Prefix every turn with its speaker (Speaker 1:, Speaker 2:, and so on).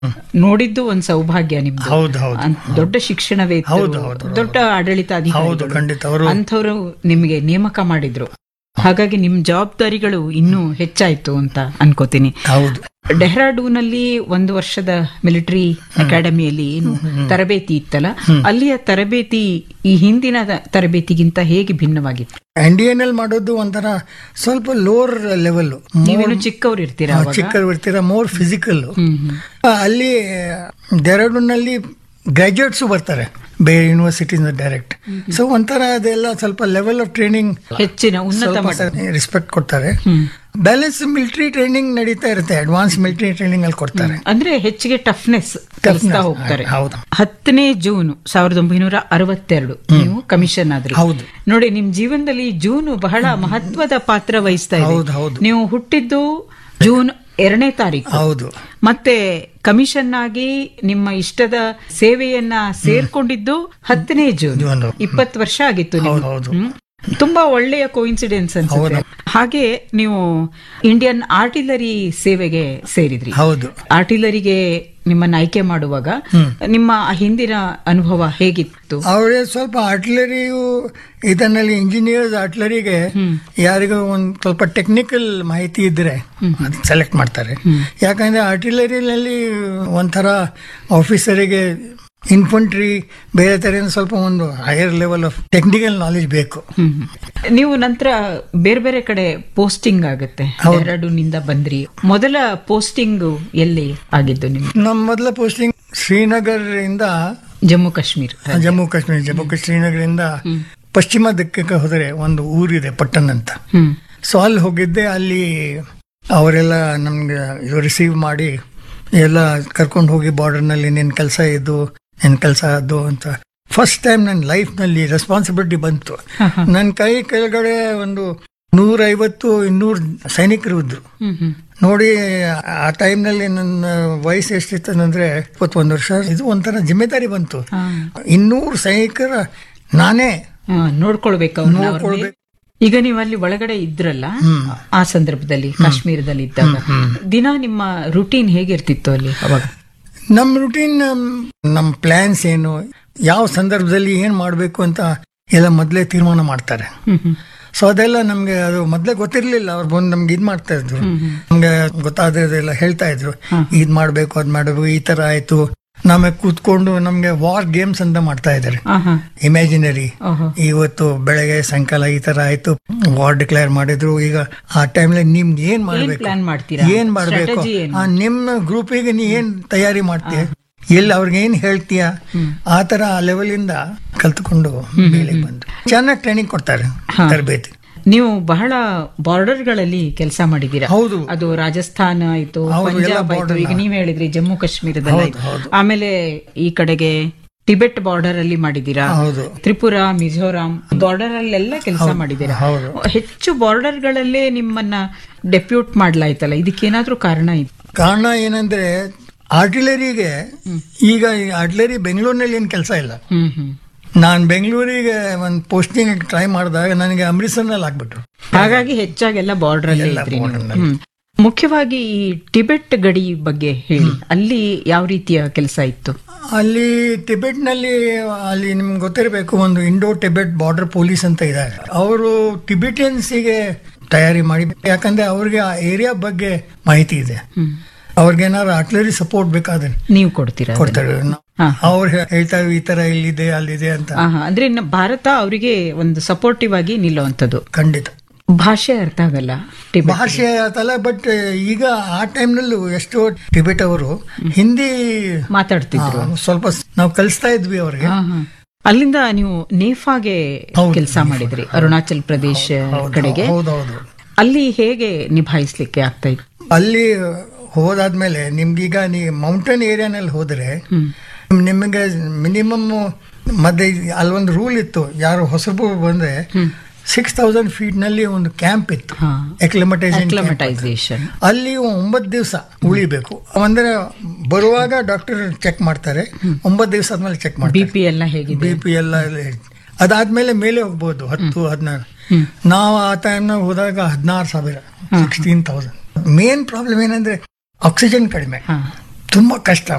Speaker 1: ನೋಡಿದ್ದು ಒಂದ್ ಸೌಭಾಗ್ಯ ನಿಮ್ದು
Speaker 2: ಹೌದು ಹೌದು
Speaker 1: ಅನ್- ದೊಡ್ಡ ಶಿಕ್ಷಣವೇ ಇತ್ತು.
Speaker 2: ಹೌದು, ಹೌದು, ಹೌದು.
Speaker 1: ದೊಡ್ಡ ಆಡಳಿತಾಧಿಕಾರಿ
Speaker 2: ಹೌದು ಖಂಡಿತ ಅವರು
Speaker 1: ಅಂಥವ್ರು ನಿಮಗೆ ನೇಮಕ ಮಾಡಿದ್ರು ಹಾಗಾಗಿ ನಿಮ್ ಜವಾಬ್ದಾರಿಗಳು ಇನ್ನೂ ಹೆಚ್ಚಾಯ್ತು ಅಂತ ಅನ್ಕೋತೀನಿ
Speaker 2: ಹೌದು
Speaker 1: ಡೆಹ್ರಾಡೂನ್ ಅಲ್ಲಿ ಒಂದು ವರ್ಷದ ಮಿಲಿಟರಿ ಅಕಾಡೆಮಿಯಲ್ಲಿ ಏನು ತರಬೇತಿ ಇತ್ತಲ್ಲ ಅಲ್ಲಿಯ ತರಬೇತಿ ಈ ಹಿಂದಿನ ತ- ತರಬೇತಿಗಿಂತ ಹೇಗೆ ಭಿನ್ನವಾಗಿತ್ತು
Speaker 2: ಎನ್ ಡಿ ಎನ್ ಎಲ್ ಮಾಡೋದು ಒಂಥರ ಸ್ವಲ್ಪ ಲೋವರ್ ಲೆವೆಲ್
Speaker 1: ನೀವೇನು ಚಿಕ್ಕವ್ರು ಇರ್ತೀರಾ ಅವಾಗ?
Speaker 2: ಚಿಕ್ಕ ಇರ್ತೀರ ಮೋರ್ ಫಿಸಿಕಲ್
Speaker 1: ಹ್ಮ್ ಹ್ಮ್.
Speaker 2: ಅಲ್ಲಿ ಡೆಹ್ರಾಡೂನ್ನಲ್ಲಿ ಗ್ರಾಜುಯೇಟ್ಸು ಬರ್ತಾರೆ ಬೇರೆ ಯೂನಿವರ್ಸಿಟಿಯಿಂದ ಡೈರೆಕ್ಟ್ ಸೊ ಒಂಥರ ಅದೆಲ್ಲ ಸ್ವಲ್ಪ ಲೆವೆಲ್ ಆಫ್ ಟ್ರೈನಿಂಗ್
Speaker 1: ಹೆಚ್ಚಿನ ಉನ್ನತ ಮಟ್ಟ
Speaker 2: ರೆಸ್ಪೆಕ್ಟ್ ಕೊಡ್ತಾರೆ
Speaker 1: ಹ್ಮ್.
Speaker 2: ಬ್ಯಾಲೆನ್ಸ್ ಮಿಲಿಟರಿ ಟ್ರೈನಿಂಗ್ ನಡೀತಾ ಇರುತ್ತೆ ಅಡ್ವಾನ್ಸ್ ಮಿಲಿಟರಿ ಟ್ರೈನಿಂಗ್ ಅಲ್ಲಿ ಕೊಡ್ತಾರೆ
Speaker 1: ಅಂದ್ರೆ ಹೆಚ್ಚಿಗೆ ಟಫ್ನೆಸ್ ಕಲಿಸ್ತಾ ಹೋಗ್ತಾರೆ
Speaker 2: ಹೌದು
Speaker 1: ಹತ್ತನೇ ಜೂನ್ ಸಾವಿರದ ಒಂಬೈನೂರ ಅರವತ್ತೆರಡು ನೀವು ಕಮಿಷನ್ ಆದ್ರಿ
Speaker 2: ಹೌದು
Speaker 1: ನೋಡಿ ನಿಮ್ ಜೀವನದಲ್ಲಿ ಜೂನ್ ಬಹಳ ಮಹತ್ವದ ಪಾತ್ರ ವಹಿಸ್ತಾ ಇದೆ
Speaker 2: ಹೌದು ಹೌದು
Speaker 1: ನೀವು ಹುಟ್ಟಿದ್ದು ಜೂನ್ ಎರಡನೇ ತಾರೀಕು
Speaker 2: ಹೌದು
Speaker 1: ಮತ್ತೆ ಕಮಿಷನ್ ಆಗಿ ನಿಮ್ಮ ಇಷ್ಟದ ಸೇವೆಯನ್ನ ಸೇರ್ಕೊಂಡಿದ್ದು ಹತ್ತನೇ ಜೂನ್
Speaker 2: ಜೂನ್.
Speaker 1: ಇಪ್ಪತ್ತು ವರ್ಷ ಆಗಿತ್ತು
Speaker 2: ಹೌದು
Speaker 1: ನಿಮ್ಗೆ.
Speaker 2: ಹೌದು
Speaker 1: ಹ್ಮ್. ತುಂಬಾ ಒಳ್ಳೆಯ ಕೋಇನ್ಸಿಡೆನ್ಸ್ ಅನ್ಸುತ್ತೆ ಹಾಗೆ ನೀವು ಇಂಡಿಯನ್ ಆರ್ಟಿಲರಿ ಸೇವೆಗೆ ಸೇರಿದ್ರಿ
Speaker 2: ಹೌದು
Speaker 1: ಆರ್ಟಿಲರಿಗೆ ನಿಮ್ಮನ್ನ ಆಯ್ಕೆ ಮಾಡುವಾಗ ನಿಮ್ಮ ಆ ಹಿಂದಿನ ಅನುಭವ ಹೇಗಿತ್ತು
Speaker 2: ಅವರೇ ಸ್ವಲ್ಪ ಆರ್ಟಿಲರಿಯು ಇದನ್ನಲ್ಲಿ ಇಂಜಿನಿಯರ್ಸ್ ಆರ್ಟಿಲರಿಗೆ ಯಾರಿಗೂ ಒಂದು ಸ್ವಲ್ಪ ಟೆಕ್ನಿಕಲ್ ಮಾಹಿತಿ ಇದ್ರೆ ಅದು ಸೆಲೆಕ್ಟ್ ಮಾಡ್ತಾರೆ ಯಾಕಂದ್ರೆ ಆರ್ಟಿಲರಿನಲ್ಲಿ ಒಂಥರ ಆಫೀಸರಿಗೆ ಇನ್ಫಂಟ್ರಿ ಬೇರೆ ತರ ಸ್ವಲ್ಪ ಒಂದು higher level of technical knowledge ಬೇಕು
Speaker 1: ಹ್ಮ್. ನೀವು ನಂತರ ಬೇರೆ ಬೇರೆ ಕಡೆ ಪೋಸ್ಟಿಂಗ್ ಆಗುತ್ತೆ ನಿಂದ ಬಂದ್ರಿ ಮೊದಲ ಪೋಸ್ಟಿಂಗ್ ಎಲ್ಲಿ ಆಗಿದ್ದು ನಿಮ್ಗೆ
Speaker 2: ನಮ್ಮ ಮೊದಲ ಪೋಸ್ಟಿಂಗ್ ಶ್ರೀನಗರ್ ಇಂದ
Speaker 1: ಜಮ್ಮು ಕಾಶ್ಮೀರ್
Speaker 2: ಜಮ್ಮು ಕಾಶ್ಮೀರ ಜಮ್ಮು ಕಾಶ್ಮೀರ ಶ್ರೀನಗರಿಂದ ಪಶ್ಚಿಮ ದಿಕ್ಕಕ್ಕೆ ಹೋದರೆ ಒಂದು ಊರಿದೆ ಪಟ್ಟಣ ಅಂತ
Speaker 1: ಹ್ಮ್
Speaker 2: ಸೊ ಅಲ್ಲಿ ಹೋಗಿದ್ದೆ ಅಲ್ಲಿ ಅವರೆಲ್ಲ ನಮ್ಗೆ ರಿಸೀವ್ ಮಾಡಿ ಎಲ್ಲ ಕರ್ಕೊಂಡು ಹೋಗಿ ಬಾರ್ಡರ್ನಲ್ಲಿ ನಿನ್ನ ಕೆಲಸ ಇದು ನಿನ್ನ ಕೆಲಸ ಅದು ಅಂತ ಫಸ್ಟ್ ಟೈಮ್ ನನ್ನ ಲೈಫ್ನಲ್ಲಿ ರೆಸ್ಪಾನ್ಸಿಬಿಲಿಟಿ ಬಂತು ನನ್ನ ಕೈ ಕೆಳಗಡೆ ಒಂದು ನೂರೈವತ್ತು ಇನ್ನೂರು ಸೈನಿಕರು ಇದ್ರು
Speaker 1: ಹ್ಮ್ ಹ್ಮ್
Speaker 2: ನೋಡಿ ಆ ಟೈಮ್ನಲ್ಲಿ ನನ್ನ ವಯಸ್ಸು ಎಷ್ಟಿತ್ತು ಅಂದ್ರೆ ಇಪ್ಪತ್ತೊಂದು ವರ್ಷ ಇದು ಒಂಥರ ಜಿಮ್ಮೆದಾರಿ ಬಂತು
Speaker 1: ಹಾ.
Speaker 2: ಇನ್ನೂರು ಸೈನಿಕರ ನಾನೇ
Speaker 1: ಹಾ, ನೋಡ್ಕೊಳ್ಬೇಕು ಅವ್ರನ್ನ ಅವ್ರನ್ನೇ.
Speaker 2: ನೋಡ್ಕೊಳ್ಬೇಕು.
Speaker 1: ಈಗ ನೀವು ಅಲ್ಲಿ ಒಳಗಡೆ ಇದ್ರಲ್ಲ ಆ ಸಂದರ್ಭದಲ್ಲಿ ಕಾಶ್ಮೀರದಲ್ಲಿ ಇದ್ದಾಗ ದಿನ ನಿಮ್ಮ ರುಟೀನ್ ಹೇಗಿರ್ತಿತ್ತು ಅಲ್ಲಿ ಅವಾಗ
Speaker 2: ನಮ್ಮ ರುಟೀನ್ ನಮ್ಮ ಪ್ಲಾನ್ಸ್ ಏನು ಯಾವ ಸಂದರ್ಭದಲ್ಲಿ ಏನು ಮಾಡಬೇಕು ಅಂತ ಎಲ್ಲ ಮೊದಲೇ ತೀರ್ಮಾನ ಮಾಡ್ತಾರೆ
Speaker 1: ಹ್ಮ್ ಹ್ಮ್
Speaker 2: ಸೊ ಅದೆಲ್ಲ ನಮ್ಗೆ ಅದು ಮೊದಲೇ ಗೊತ್ತಿರ್ಲಿಲ್ಲ ಅವ್ರು ಬಂದು ನಮ್ಗೆ ಇದು ಮಾಡ್ತಾ ಇದ್ರು ನಮ್ಗೆ ಗೊತ್ತಾದ್ರೆಲ್ಲ ಹೇಳ್ತಾ ಇದ್ರು ಇದ್ ಮಾಡ್ಬೇಕು ಅದ್ ಮಾಡ್ಬೇಕು ಈ ತರ ಆಯ್ತು ನಮಗೆ ಕೂತ್ಕೊಂಡು ನಮ್ಗೆ ವಾರ್ ಗೇಮ್ಸ್ ಅಂತ ಮಾಡ್ತಾ ಇದ್ದಾರೆ
Speaker 1: ಆಹಾ.
Speaker 2: ಇಮ್ಯಾಜಿನರಿ
Speaker 1: ಓಹೋ
Speaker 2: ಇವತ್ತು ಬೆಳಗ್ಗೆ ಸಾಯಂಕಾಲ ಈ ತರ ಆಯ್ತು ವಾರ್ ಡಿಕ್ಲೇರ್ ಮಾಡಿದ್ರು ಈಗ ಆ ಟೈಮ್ಲಿ ನಿಮ್ಗೆ ಏನ್ ಮಾಡ್ಬೇಕು
Speaker 1: ಪ್ಲಾನ್ ಮಾಡ್ತೀರಾ
Speaker 2: ಏನ್ ಮಾಡ್ಬೇಕು
Speaker 1: Strategy ಏನು?
Speaker 2: ಆ, ನಿಮ್ಮ ಗ್ರೂಪಿಗೆ ನೀ ಏನ್ ತಯಾರಿ ಮಾಡ್ತೀಯ ಎಲ್ಲಿ ಅವ್ರಿಗೆ ಏನ್ ಹೇಳ್ತೀಯ ಆ ತರ ಆ ಲೆವೆಲ್ ಇಂದ ಕಲ್ತ್ಕೊಂಡು ಮೇಲೆ ಬಂದು ಚೆನ್ನಾಗಿ ಟ್ರೈನಿಂಗ್ ಕೊಡ್ತಾರೆ ತರಬೇತಿ
Speaker 1: ನೀವು ಬಹಳ ಬಾರ್ಡರ್ ಗಳಲ್ಲಿ ಕೆಲಸ ಮಾಡಿದ್ದೀರಾ
Speaker 2: ಹೌದು
Speaker 1: ಅದು ರಾಜಸ್ಥಾನ ಆಯ್ತು
Speaker 2: ಹೌದು, ಎಲ್ಲ
Speaker 1: ಪಂಜಾಬ್ ಆಯ್ತು
Speaker 2: border
Speaker 1: ಈಗ ನೀವ್ ಹೇಳಿದ್ರಿ ಜಮ್ಮು ಕಾಶ್ಮೀರದಲ್ಲಿ
Speaker 2: ಹೌದು, ಹೌದು.
Speaker 1: ಆಮೇಲೆ ಈ ಕಡೆಗೆ ಟಿಬೆಟ್ ಬಾರ್ಡರ್ ಅಲ್ಲಿ ಮಾಡಿದ್ದೀರಾ
Speaker 2: ಹೌದು
Speaker 1: ತ್ರಿಪುರಾ ಮಿಜೋರಾಂ ಬಾರ್ಡರ್ ಅಲ್ಲೆಲ್ಲ ಕೆಲಸ ಮಾಡಿದ್ದೀರಾ
Speaker 2: ಹೌದು
Speaker 1: ಹೆಚ್ಚು ಬಾರ್ಡರ್ ಗಳಲ್ಲೇ ನಿಮ್ಮನ್ನ ಡೆಪ್ಯೂಟ್ ಮಾಡ್ಲಾಯ್ತಲ್ಲ ಇದಕ್ಕೇನಾದ್ರೂ ಕಾರಣ ಇತ್ತು
Speaker 2: ಕಾರಣ ಏನಂದ್ರೆ ಆರ್ಟಿಲರಿಗೆ ಈಗ ಆರ್ಟಿಲರಿ ಬೆಂಗಳೂರಿನಲ್ಲಿ ಏನ್ ಕೆಲಸ ಇಲ್ಲ
Speaker 1: ಹ್ಮ್ ಹ್ಮ್
Speaker 2: ನಾನ್ ಬೆಂಗಳೂರಿಗೆ ಒಂದು ಪೋಸ್ಟಿಂಗ್ ಟ್ರೈ ಮಾಡಿದಾಗ ನನಗೆ ಅಮೃತ್ಸರ್ನಲ್ಲಿ ಆಗ್ಬಿಟ್ರು
Speaker 1: ಹಾಗಾಗಿ ಹೆಚ್ಚಾಗೆಲ್ಲ ಬಾರ್ಡರ್ ಅಲ್ಲೇ
Speaker 2: ಎಲ್ಲ
Speaker 1: ಇದ್ರಿ ನೀವು.
Speaker 2: border ನಲ್ಲಿ.
Speaker 1: ಹ್ಮ್. ಮುಖ್ಯವಾಗಿ ಈ ಟಿಬೆಟ್ ಗಡಿ ಬಗ್ಗೆ ಹೇಳಿ ಅಲ್ಲಿ ಯಾವ ರೀತಿಯ ಕೆಲಸ ಇತ್ತು
Speaker 2: ಅಲ್ಲಿ ಟಿಬೆಟ್ನಲ್ಲಿ ಅಲ್ಲಿ ನಿಮ್ಗೆ ಗೊತ್ತಿರಬೇಕು ಒಂದು ಇಂಡೋ ಟಿಬೆಟ್ ಬಾರ್ಡರ್ ಪೊಲೀಸ್ ಅಂತ ಇದ್ದಾರೆ ಅವರು ಟಿಬೆಟಿಯನ್ಸಿಗೆ ತಯಾರಿ ಮಾಡಿ ಯಾಕಂದ್ರೆ ಅವ್ರಿಗೆ ಆ ಏರಿಯಾ ಬಗ್ಗೆ ಮಾಹಿತಿ ಇದೆ
Speaker 1: ಹ್ಮ್.
Speaker 2: ಅವ್ರಿಗೇನಾದ್ರು ಆರ್ಟಿಲರಿ ಸಪೋರ್ಟ್ ಬೇಕಾದ್ರೆ
Speaker 1: ನೀವು ಕೊಡ್ತೀರಾ ಅದನ್ನ?
Speaker 2: ಕೊಡ್ತಾರೆ
Speaker 1: ಹಾ.
Speaker 2: ಅವ್ರು ಹೇಳ್ತಾರೆ ಈ ತರ ಇಲ್ಲಿದೆ ಅಲ್ಲಿದೆ ಅಂತ
Speaker 1: ಆಹಾ, ಅಂದ್ರೆ ಇನ್ನು ಭಾರತ ಅವರಿಗೆ ಒಂದು ಸಪೋರ್ಟಿವ್ ಆಗಿ ನಿಲ್ಲುವಂಥದ್ದು
Speaker 2: ಖಂಡಿತ
Speaker 1: ಭಾಷೆ ಅರ್ಥ ಆಗಲ್ಲ ಟಿಬೆಟ್
Speaker 2: ಭಾಷೆ ಆತಲ್ಲ ಬಟ್ ಈಗ ಆ ಟೈಮ್ನಲ್ಲೂ ಎಷ್ಟೋ ಟಿಬೆಟ್ ಅವರು ಹಿಂದಿ
Speaker 1: ಮಾತಾಡ್ತಿದ್ರು
Speaker 2: ಆ, ಸ್ವಲ್ಪ ನಾವು ಕಲಿಸ್ತಾ ಇದ್ವಿ ಅವ್ರಿಗೆ
Speaker 1: ಆಹಾ. ಅಲ್ಲಿಂದ ನೀವು ನೇಫಾಗೆ
Speaker 2: ಹೌದು,
Speaker 1: ಕೆಲಸ ಮಾಡಿದ್ರಿ ಅರುಣಾಚಲ್ ಪ್ರದೇಶ ಕಡೆಗೆ
Speaker 2: ಹೌದೌದು
Speaker 1: ಅಲ್ಲಿ ಹೇಗೆ ನಿಭಾಯಿಸ್ಲಿಕ್ಕೆ ಆಗ್ತಾ ಇತ್ತು
Speaker 2: ಅಲ್ಲಿ ಹೋದಾದ್ಮೇಲೆ ನಿಮ್ಗೀಗ ನೀ ಮೌಂಟೇನ್ ಏರಿಯಾನಲ್ಲಿ ಹೋದ್ರೆ ನಿಮಗೆ ಮಿನಿಮಮ್ ಮತ್ತೆ ಅಲ್ಲೊಂದು ರೂಲ್ ಇತ್ತು ಯಾರು ಹೊಸಬು ಬಂದ್ರೆ ಸಿಕ್ಸ್ ತೌಸಂಡ್ ಫೀಟ್ ನಲ್ಲಿ ಒಂದು ಕ್ಯಾಂಪ್ ಇತ್ತು
Speaker 1: ಹಾ.
Speaker 2: ಎಕ್ಲಮಟೈಸೇಷನ್
Speaker 1: ಅಕ್ಲಮಟೈಸೇಷನ್
Speaker 2: ಅಲ್ಲಿ ಒಂಬತ್ತು ದಿವಸ ಉಳಿಬೇಕು ಅಂದ್ರೆ ಬರುವಾಗ ಡಾಕ್ಟರ್ ಚೆಕ್ ಮಾಡ್ತಾರೆ ಒಂಬತ್ತು ದಿವಸ ಆದ್ಮೇಲೆ ಚೆಕ್
Speaker 1: ಬಿ
Speaker 2: ಮಾಡ್ತಾರೆ
Speaker 1: ಪಿ ಎಲ್ಲ ಹೇಗಿದೆ
Speaker 2: ಬಿ ಪಿ ಎಲ್ಲ ಅದಾದ್ಮೇಲೆ ಮೇಲೆ ಹೋಗ್ಬೋದು ಹತ್ತು ಹದಿನಾರು ನಾವು ಆ ಟೈಮ್ನಾಗ ಹೋದಾಗ ಹದಿನಾರು ಸಾವಿರ ಸಿಕ್ಸ್ಟೀನ್ ತೌಸಂಡ್ ಮೇನ್ ಪ್ರಾಬ್ಲಮ್ ಏನಂದ್ರೆ ಆಕ್ಸಿಜನ್ ಕಡಿಮೆ
Speaker 1: ಹಾ
Speaker 2: ತುಂಬಾ ಕಷ್ಟ